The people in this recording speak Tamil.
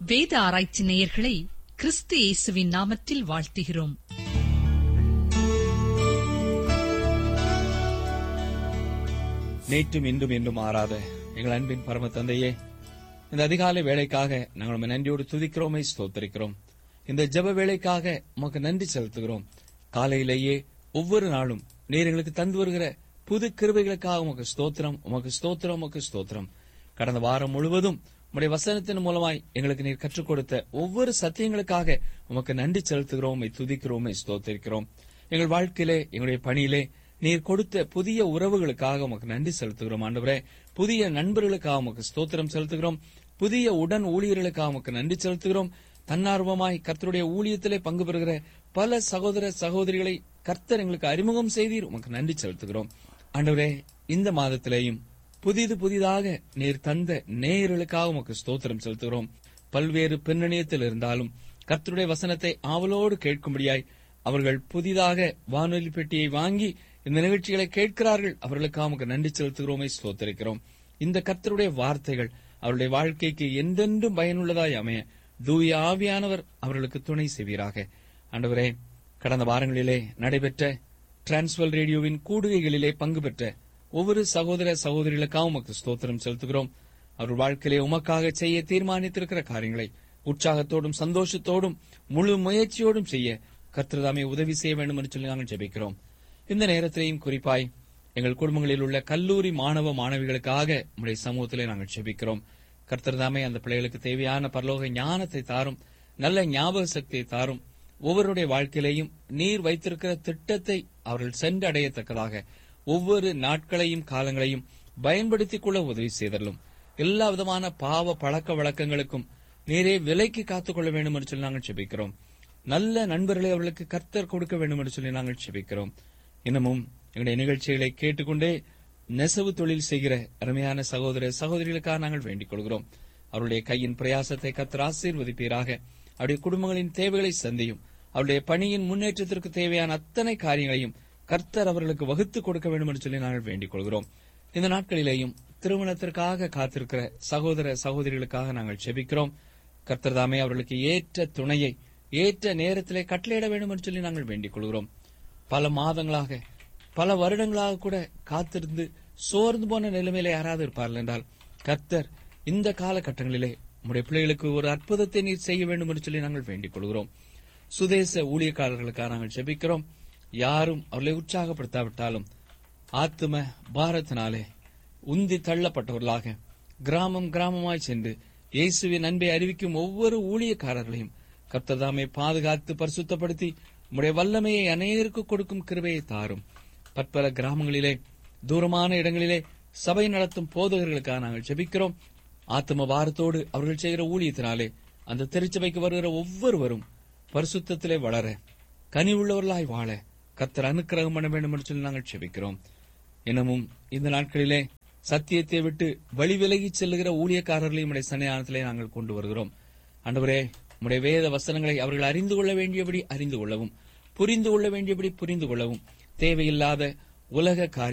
வேத ஆராய்ச்சி நேயர்களை கிறிஸ்து இயேசுவின் நாமத்தில் வாழ்த்துகிறோம் நேற்றும் இன்றும் என்றும் மாறாத எங்கள் அன்பின் பரம தந்தையே இந்த அதிகாலை வேலைக்காக நாங்கள் உம்மை நன்றியோடு துதிக்கிறோமே ஸ்தோத்தரிக்கிறோம் இந்த ஜெப வேலைக்காக உமக்கு நன்றி செலுத்துகிறோம் காலையிலேயே ஒவ்வொரு நாளும் நீர் எங்களுக்கு தந்து வருகிற புது கிருபைகளுக்காக உமக்கு ஸ்தோத்திரம் உமக்கு ஸ்தோத்திரம் உமக்கு ஸ்தோத்திரம் கடந்த வாரம் முழுவதும் உம்முடைய வசனத்தின் மூலமாய் எங்களுக்கு நீர் கற்றுக் கொடுத்த ஒவ்வொரு சத்தியங்களுக்காக உமக்கு நன்றி செலுத்துகிறோம் உம்மை துதிக்கிறோம் உம்மை ஸ்தோத்தரிக்கிறோம் எங்கள் வாழ்க்கையிலே எங்களுடைய பணியிலே நீர் கொடுத்த புதிய உறவுகளுக்காக உமக்கு நன்றி செலுத்துகிறோம் ஆண்டவரே புதிய நண்பர்களுக்காக உமக்கு ஸ்தோத்திரம் செலுத்துகிறோம் புதிய உடன் ஊழியர்களுக்காக உமக்கு நன்றி செலுத்துகிறோம் தன்னார்வமாய் கர்த்தருடைய ஊழியத்திலே பங்கு பெறுகிற பல சகோதர சகோதரிகளை கர்த்தர் எங்களுக்கு அறிமுகம் செய்தீர் உமக்கு நன்றி செலுத்துகிறோம் ஆண்டவரே இந்த மாதத்திலேயும் புதிது புதிதாக நீர் தந்த நேயர்களுக்காக உமக்கு ஸ்தோத்திரம் செலுத்துகிறோம் பல்வேறு பின்னணியத்தில் இருந்தாலும் கர்த்தருடைய வசனத்தை ஆவலோடு கேட்கும்படியாய் அவர்கள் புதிதாக வானொலி பெட்டியை வாங்கி இந்த நிகழ்ச்சிகளை கேட்கிறார்கள் அவர்களுக்காக உமக்கு நன்றி செலுத்துகிறோமே ஸ்தோத்தரிக்கிறோம் இந்த கர்த்தருடைய வார்த்தைகள் அவருடைய வாழ்க்கைக்கு எந்தென்றும் பயனுள்ளதாய் அமைய தூய ஆவியானவர் அவர்களுக்கு துணை செய்வீராக ஆண்டவரே கடந்த வாரங்களிலே நடைபெற்ற டிரான்ஸ்வல் ரேடியோவின் கூடுகைகளிலே பங்கு பெற்ற ஒவ்வொரு சகோதர சகோதரிகளுக்காக உமக்கு ஸ்தோத்திரம் செலுத்துகிறோம் அவர் வாழ்க்கையிலே உமக்காக செய்ய தீர்மானித்திருக்கிற காரியங்களை உற்சாகத்தோடும் சந்தோஷத்தோடும் முழு முயற்சியோடும் செய்ய கர்த்தர்தாமே உதவி செய்ய வேண்டும் என்று சொல்லி நாங்கள் ஜெபிக்கிறோம் இந்த நேரத்திலேயும் குறிப்பாய் எங்கள் குடும்பங்களில் உள்ள கல்லூரி மாணவ மாணவிகளுக்காக உங்களுடைய சமூகத்திலே நாங்கள் ஜெபிக்கிறோம் கர்த்தர்தாமே அந்த பிள்ளைகளுக்கு தேவையான பரலோக ஞானத்தை தாரும் நல்ல ஞாபக சக்தியை தாரும் ஒவ்வொருடைய வாழ்க்கையிலேயும் நீர் வைத்திருக்கிற திட்டத்தை அவர்கள் சென்றடையத்தக்கதாக ஒவ்வொரு நாட்களையும் காலங்களையும் பயன்படுத்திக் கொள்ள உதவி செய்தலும் எல்லா விதமான பாவ பழக்க வழக்கங்களுக்கும் நீரே விலைக்கு காத்துக்கொள்ள வேண்டும் என்று சொல்லி நாங்கள் செபிக்கிறோம் நல்ல நண்பர்களை அவர்களுக்கு கர்த்தர் கொடுக்க வேண்டும் என்று சொல்லி நாங்கள் செபிக்கிறோம் இன்னமும் எங்களுடைய நிகழ்ச்சிகளை கேட்டுக்கொண்டே நெசவு தொழில் செய்கிற அருமையான சகோதர சகோதரிகளுக்காக நாங்கள் வேண்டிக் கொள்கிறோம் அவருடைய கையின் பிரயாசத்தை கர்த்தர் ஆசீர்வதிப்பீராக அவருடைய குடும்பங்களின் தேவைகளை சந்தியும் அவருடைய பணியின் முன்னேற்றத்திற்கு தேவையான அத்தனை காரியங்களையும் கர்த்தர் அவர்களுக்கு வகுத்து கொடுக்க வேண்டும் என்று சொல்லி நாங்கள் வேண்டிக் கொள்கிறோம் இந்த நாட்களிலேயும் திருமணத்திற்காக காத்திருக்கிற சகோதர சகோதரிகளுக்காக நாங்கள் செபிக்கிறோம் கர்த்தர் தாமே அவர்களுக்கு ஏற்ற துணையை ஏற்ற நேரத்திலே கட்டளையிட வேண்டும் என்று சொல்லி நாங்கள் வேண்டிக் கொள்கிறோம் பல மாதங்களாக பல வருடங்களாக கூட காத்திருந்து சோர்ந்து போன நிலைமையில யாராவது இருப்பார்கள் என்றால் கர்த்தர் இந்த காலகட்டங்களிலே உம்முடைய பிள்ளைகளுக்கு ஒரு அற்புதத்தை நீர் செய்ய வேண்டும் என்று சொல்லி நாங்கள் வேண்டிக் கொள்கிறோம் சுதேச ஊழியக்காரர்களுக்காக நாங்கள் ஜெபிக்கிறோம் யாரும் அவர்களை உற்சாகப்படுத்தாவிட்டாலும் ஆத்தும பாரத்தினாலே உந்தி தள்ளப்பட்டவர்களாக கிராமம் கிராமமாய் சென்று இயேசுவின் அன்பை அறிவிக்கும் ஒவ்வொரு ஊழியக்காரர்களையும் கர்த்ததாமே பாதுகாத்து பரிசுத்தப்படுத்தி உம்முடைய வல்லமையை அநேகருக்கு கொடுக்கும் கிருபையை தாரும் பற்பல கிராமங்களிலே தூரமான இடங்களிலே சபை நடத்தும் போதகர்களுக்காக நாங்கள் ஜெபிக்கிறோம் ஆத்ம பாரத்தோடு அவர்கள் செய்கிற ஊழியத்தினாலே அந்த திருச்சபைக்கு வருகிற ஒவ்வொருவரும் பரிசுத்தத்திலே வளர கனி உள்ளவர்களாய் வாழ கர்த்தர் அனுக்கிரகம் பண்ண வேண்டும் என்று சொல்லி நாங்கள் ஜெபிக்கிறோம் இன்னமும் இந்த நாட்களிலே சத்தியத்தை விட்டு வழி விலகி செல்லுகிற ஊழியக்காரர்களையும் உடைய சன்னிதானத்திலே நாங்கள் கொண்டு வருகிறோம் ஆண்டவரே உடைய வேத வசனங்களை அவர்கள் அறிந்து கொள்ள வேண்டியபடி அறிந்து கொள்ளவும் புரிந்து கொள்ள வேண்டியபடி புரிந்து கொள்ளவும் தேவையில்லாத உலக காரிய